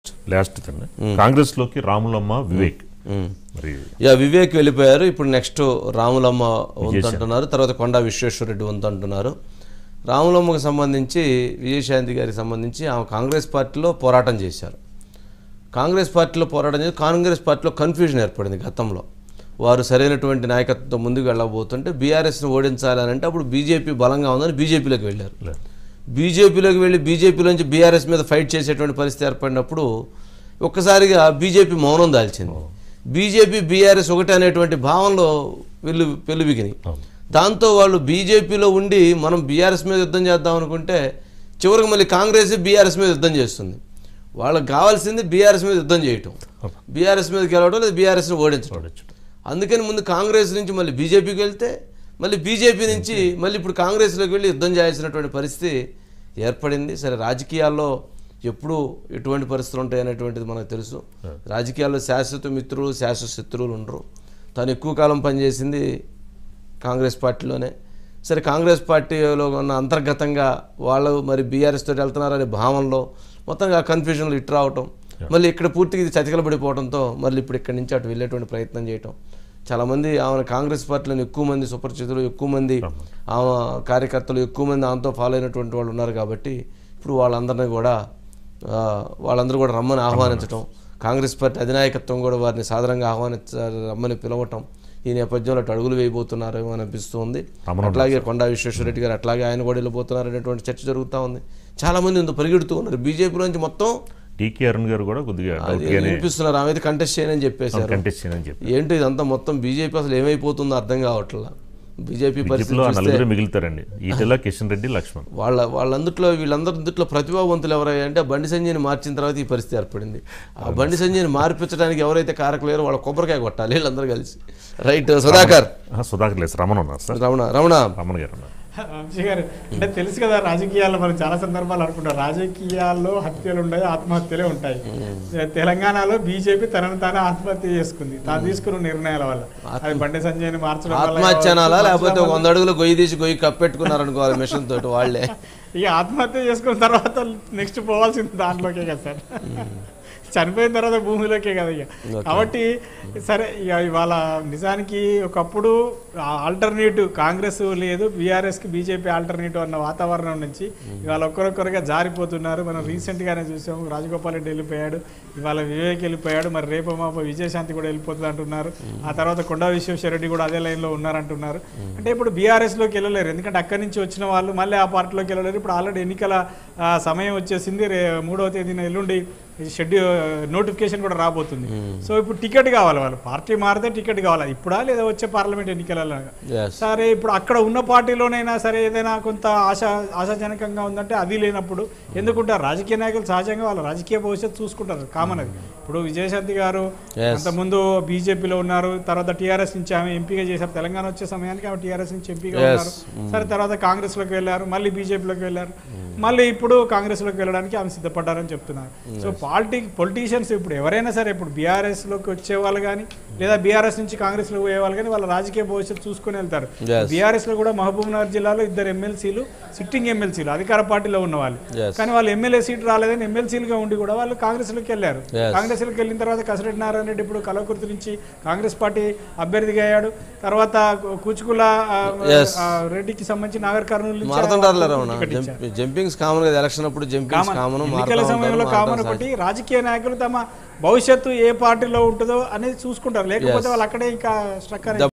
Last అండి కాంగ్రెస్ లోకి రాములమ్మ వివేక్ మరి యా వివేక్ వెళ్ళిపోయారు ఇప్పుడు నెక్స్ట్ రాములమ్మ ఉందంటున్నారు తర్వాత కొండా విశ్వేశ్వరరెడ్డి ఉందంటున్నారు రాములమ్మకు సంబంధించి విజయశాంతి గారికి సంబంధించి ఆమె కాంగ్రెస్ పార్టీలో పోరాటం చేశారు కాంగ్రెస్ పార్టీలో పోరాటం చేసి కాంగ్రెస్ పార్టీలో కన్ఫ్యూజన్ ఏర్పడింది గతంలో వారు సరైనటువంటి నాయకత్వంతో ముందుకు వెళ్ళబోతుంటే బీఆర్ఎస్ని ఓడించాలని అంటే అప్పుడు బీజేపీ బలంగా ఉందని బీజేపీలోకి వెళ్ళారు బీజేపీలోకి వెళ్ళి బీజేపీలోంచి బీఆర్ఎస్ మీద ఫైట్ చేసేటువంటి పరిస్థితి ఏర్పడినప్పుడు ఒక్కసారిగా బీజేపీ మౌనం దాల్చింది బీజేపీ బీఆర్ఎస్ ఒకటే అనేటువంటి భావనలో వెళ్ళు పెళ్ళిబిగినాయి దాంతో వాళ్ళు బీజేపీలో ఉండి మనం బీఆర్ఎస్ మీద యుద్ధం చేద్దాం అనుకుంటే చివరికి మళ్ళీ కాంగ్రెస్ బీఆర్ఎస్ మీద యుద్ధం చేస్తుంది వాళ్ళకి కావాల్సింది బీఆర్ఎస్ మీద యుద్ధం చేయటం బీఆర్ఎస్ మీద గెలవడం లేదా బీఆర్ఎస్ని ఓడించడం అందుకని ముందు కాంగ్రెస్ నుంచి మళ్ళీ బీజేపీకి వెళ్తే మళ్ళీ బీజేపీ నుంచి మళ్ళీ ఇప్పుడు కాంగ్రెస్లోకి వెళ్ళి యుద్ధం చేయాల్సినటువంటి పరిస్థితి ఏర్పడింది సరే రాజకీయాల్లో ఎప్పుడు ఎటువంటి పరిస్థితులు ఉంటాయి అనేటువంటిది మనకు తెలుసు రాజకీయాల్లో శాశ్వత మిత్రులు శాశ్వత శత్రువులు ఉండరు తను ఎక్కువ కాలం పనిచేసింది కాంగ్రెస్ పార్టీలోనే సరే కాంగ్రెస్ పార్టీలో ఉన్న అంతర్గతంగా వాళ్ళు మరి బీఆర్ఎస్ తోటి వెళ్తున్నారనే భావనలో మొత్తంగా కన్ఫ్యూజన్లు ఇటు రావటం మళ్ళీ ఇక్కడ పూర్తిగా ఇది చతికిలబడిపోవడంతో మళ్ళీ ఇప్పుడు ఇక్కడి నుంచి అటు వెళ్ళేటువంటి ప్రయత్నం చేయటం చాలామంది ఆమె కాంగ్రెస్ పార్టీలోని ఎక్కువ మంది సుపరిచితులు ఎక్కువ మంది ఆమె కార్యకర్తలు ఎక్కువ మంది ఆమెతో ఫాలో అయినటువంటి వాళ్ళు ఉన్నారు కాబట్టి ఇప్పుడు వాళ్ళందరినీ కూడా ఆ, వాళ్ళందరూ కూడా రమ్మని ఆహ్వానించడం కాంగ్రెస్ పార్టీ అధినాయకత్వం కూడా వారిని సాధారణంగా ఆహ్వానించారు రమ్మని పిలవటం ఈ నేపథ్యంలో అటు అడుగులు వేయబోతున్నారేమో అని అనిపిస్తుంది అట్లాగే కొండా విశ్వేశ్వరరెడ్డి గారు అట్లాగే ఆయన కూడా వెళ్ళిపోతున్నారు అనేటువంటి చర్చ జరుగుతూ ఉంది చాలా మంది ఇంత పరిగెడుతూ ఉన్నారు బీజేపీ నుంచి మొత్తం టీకే అరుణ్ గారు కూడా కొద్దిగా అది డౌట్ గానే వినిపిస్తున్నారు ఆమె అయితే కంటెస్ట్ చేయనని చెప్పేశారు కంటెస్ట్ చేయని చెప్పి ఏంటి ఇదంతా మొత్తం బీజేపీ అసలు ఏమైపోతుందో అర్థం కావట్లా బీజేపీ పరిస్థితి బీజేపీలో ఆ చూస్తే నలుగురే మిగులుతారండి ఈటెల కిషన్ రెడ్డి లక్ష్మణ్ వాళ్ళ వాళ్ళందరిలో వీళ్ళందరిలో ప్రతిభావంతులు ఎవరయ్యా అంటే ఆ బండి సంజయ్ని మార్చిన తర్వాత ఈ పరిస్థితి ఏర్పడింది ఆ బండి సంజయ్ని మార్పించడానికి ఎవరైతే కారకులేరో వాళ్ళ కొబ్బరికాయ కొట్టాలి వీళ్ళందరూ కలిసి రైట్ సుధాకర్ ఆ, సుధాకర్ లేదు రమణ ఉన్నారు సార్ రమణ రమణ రమణ గారు ఉన్నారు వంశీ గారు అంటే తెలుసు కదా రాజకీయాల్లో మనం చాలా సందర్భాలు అనుకుంటాం రాజకీయాల్లో హత్యలు ఉంటాయి ఆత్మహత్యలే ఉంటాయి తెలంగాణలో బీజేపీ తనను తాను ఆత్మహత్య చేసుకుంది తాను తీసుకున్న నిర్ణయాల వల్ల అది బండి సంజయ్ని మార్చడం వల్ల ఆత్మహత్య అనాలా కావచ్చు, లేకపోతే ఒక మార్చడం వంద అడుగులు గొయ్యి తీసి గొయ్యి కప్పెట్టుకున్నారు అనుకోవాలి మిషన్ తోటి వాళ్ళే ఇక ఆత్మహత్య చేసుకున్న తర్వాత నెక్స్ట్ పోవాల్సింది దాంట్లోకే కదా సార్ చనిపోయిన తర్వాత భూమిలోకే కదా ఇక కాబట్టి సరే ఇక ఇవాళ నిజానికి ఒకప్పుడు ఆల్టర్నేటివ్ కాంగ్రెస్ లేదు బీఆర్ఎస్కి బీజేపీ ఆల్టర్నేటివ్ అన్న వాతావరణం నుంచి ఇవాళ ఒక్కరొక్కరుగా జారిపోతున్నారు మనం రీసెంట్గానే చూసాము రాజగోపాల్ రెడ్డి వెళ్ళిపోయాడు ఇవాళ వివేక్ వెళ్ళిపోయాడు మరి రేపు మాప విజయశాంతి కూడా వెళ్ళిపోతుంది అంటున్నారు ఆ తర్వాత కొండా విశ్వేశ్వరరెడ్డి కూడా అదే లైన్లో ఉన్నారంటున్నారు అంటే ఇప్పుడు బీఆర్ఎస్లోకి వెళ్ళలేరు ఎందుకంటే అక్కడి నుంచి వచ్చిన వాళ్ళు మళ్ళీ ఆ పార్టీలోకి వెళ్ళలేరు ఇప్పుడు ఆల్రెడీ ఎన్నికల ఆ, సమయం వచ్చేసింది రే మూడవ తేదీన ఎల్లుండి షెడ్యూల్ నోటిఫికేషన్ కూడా రాబోతుంది సో ఇప్పుడు టికెట్ కావాలి వాళ్ళు పార్టీ మారితే టికెట్ కావాలి ఇప్పుడా లేదా వచ్చే పార్లమెంట్ ఎన్నికలలో Yes. సరే ఇప్పుడు అక్కడ ఉన్న పార్టీలోనైనా సరే ఏదైనా కొంత ఆశ ఆశాజనకంగా ఉందంటే అది లేనప్పుడు ఎందుకుంటారు రాజకీయ నాయకులు సహజంగా వాళ్ళ రాజకీయ భవిష్యత్తు చూసుకుంటారు కామన్ అది ఇప్పుడు విజయశాంతి గారు Yes. అంతకుముందు బీజేపీలో ఉన్నారు తర్వాత టీఆర్ఎస్ నుంచి ఆమె ఎంపీగా చేశారు తెలంగాణ వచ్చే సమయానికి ఆమె టీఆర్ఎస్ నుంచి ఎంపీగా Yes. ఉన్నారు సరే తర్వాత కాంగ్రెస్లోకి వెళ్ళారు మళ్ళీ బీజేపీలోకి వెళ్ళారు మళ్ళీ ఇప్పుడు కాంగ్రెస్లోకి వెళ్ళడానికి ఆమె సిద్ధపడ్డారని చెప్తున్నారు సో పాలిటి పొలిటీషియన్స్ ఇప్పుడు ఎవరైనా సరే ఇప్పుడు బీఆర్ఎస్లోకి వచ్చే వాళ్ళు కానీ లేదా బీఆర్ఎస్ నుంచి కాంగ్రెస్లోకి పోయే వాళ్ళు కానీ వాళ్ళ రాజకీయ భవిష్యత్తు చూసుకొని వెళ్తారు Yes. బీఆర్ఎస్ లో కూడా మహబూబ్ నగర్ జిల్లాలో ఇద్దరు ఎమ్మెల్సీలు సిట్టింగ్ ఎమ్మెల్సీలు అధికార పార్టీలో ఉన్న వాళ్ళు Yes. కానీ వాళ్ళు ఎమ్మెల్యే సీట్ రాలేదని ఎమ్మెల్సీలుగా ఉండి కూడా వాళ్ళు కాంగ్రెస్ లోకి వెళ్ళారు Yes. కాంగ్రెస్ లోకి వెళ్ళిన తర్వాత కసిరెడ్డి నారాయణ రెడ్డి ఇప్పుడు కలవకుర్తి నుంచి కాంగ్రెస్ పార్టీ అభ్యర్థిగా అయ్యాడు తర్వాత కూచుకుల ఆ, Yes. ఆ, రెడ్డికి సంబంధించి నాగర్ కర్నూలు నుంచి మారుతుంటారులే రమణ టికెట్ ఇచ్చారు. జంప్- జంపింగ్స్ కామన్ కదా ఎలక్షన్ అప్పుడు జంపింగ్స్ కామన్. కామన్ ఎన్నికల సమయంలో కామన్ ఒకటి రాజకీయ నాయకులు తమ భవిష్యత్తు ఏ పార్టీలో ఉంటుందో అనేది చూసుకుంటారు లేకపోతే వాళ్ళు అక్కడే ఇంకా స్ట్రక్